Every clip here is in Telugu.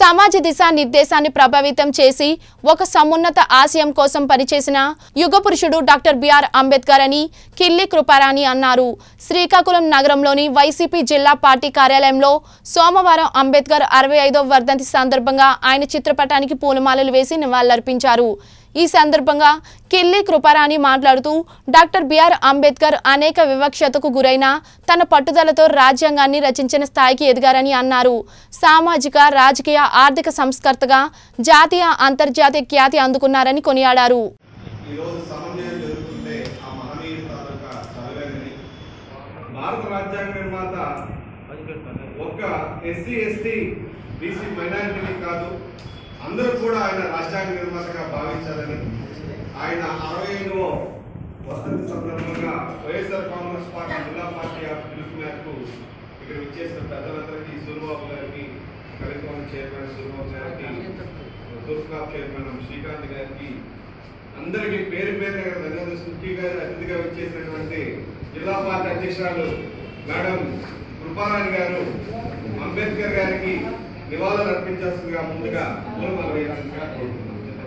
సమాజ దిశా నిర్దేశాన్ని ప్రభావితం చేసి ఒక సమున్నత ఆశయం కోసం పనిచేసిన యుగ పురుషుడు డాక్టర్ బిఆర్ అంబేద్కర్ అని కిల్లి కృపారాణి అన్నారు శ్రీకాకుళం నగరంలోని వైసీపీ జిల్లా పార్టీ కార్యాలయంలో సోమవారం అంబేద్కర్ అరవై ఐదవ వర్ధంతి సందర్భంగా ఆయన చిత్రపటానికి పూలమాలలు వేసి నివాళులర్పించారు ఈ సందర్భంగా కిల్లి కృపారాణి మాట్లాడుతూ డాక్టర్ బిఆర్ అంబేద్కర్ అనేక వివక్షతకు గురైన తన పట్టుదలతో రాజ్యాంగాన్ని రచించిన స్థాయికి ఎదిగారని అన్నారు సామాజిక రాజకీయ ఆర్థిక సంస్కర్తగా జాతీయ అంతర్జాతీయ ఖ్యాతి అందుకున్నారని కొనియాడారు ఈరోజు సమన్వయం జరుగుతుంటే ఆ మహనీయుల తాలూకా చదవని భారత రాజ్యాంగ నిర్మాత ఒక్క ఎస్సీ ఎస్టీ బీసీ మైనారిటీని కాదు అందరూ కూడా ఆయన రాజ్యాంగ నిర్మాతగా భావించాలని ఆయన అరవై ఐదవ వసంతి సందర్భంగా వైఎస్ఆర్ కాంగ్రెస్ పార్టీ జిల్లా పార్టీ ఆఫ్ పిలుపు మేరకు ఇక్కడ విచ్చేసిన పెద్దలందరికీ సూర్యబాబు గారికి కవిత్వం చైర్మన్ సూర్యబాబు గారికి తూర్పుకాప్ చైర్మన్ శ్రీకాంత్ గారికి అందరికీ పేరు పేరు దగ్గర ధన్యవాదాలు ముఖ్యంగా అతిథిగా వచ్చేసినటువంటి జిల్లా పార్టీ అధ్యక్షురాలు మేడం కృపారాణి గారు అంబేద్కర్ గారికి నివాళులు అర్పించాల్సిందిగా ముందుగా పూలమాల వేయాల్సిందిగా కోరుతున్నాం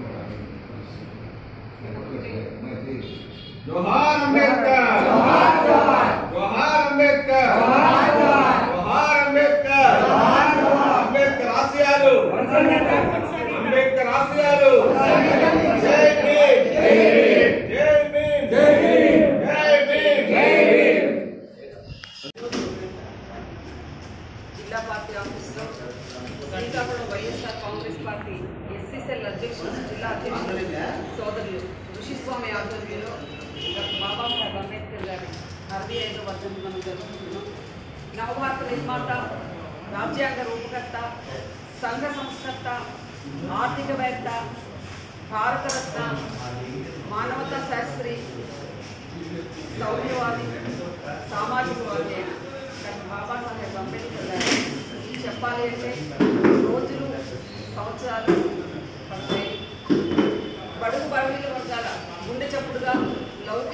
జోహార్ అంబేద్కర్ జోహార్ అంబేద్కర్ జోహార్ అంబేద్కర్ అంబేద్కర్ ఆశయాలు అంబేద్కర్ ఆశయాలు జై భీమ్ జై భీమ్ జై భీమ్ జై భీమ్ జై భీమ్ జిల్లా పార్టీ ఆఫీసులో Srikakulam YSR Congress party SC cell అధ్యక్షులు జిల్లా అధ్యక్షులు సోదరులు ఋషిస్వామి ఆధ్వర్యంలో డాక్టర్ బాబాసాహెబ్ అంబేద్కర్ గారి అరవై ఐదో వర్ధంతి మనం జరుపుకుంటున్నాం నవభారత నిర్మాత రాజ్యాంగ రూపకర్త సంఘ సంస్కర్త ఆర్థికవేత్త భారతరత్న మానవతా శాస్త్రి సౌమ్యవాది సామాజికవాది అయిన డాక్టర్ బాబాసాహెబ్ అంబేద్కర్ గారు చెప్పాలి అంటే రోజులు సంవత్సరాలు పడతాయి బడుగు బడుగుల వర్గాల గుండె చప్పుడుగా లౌకిక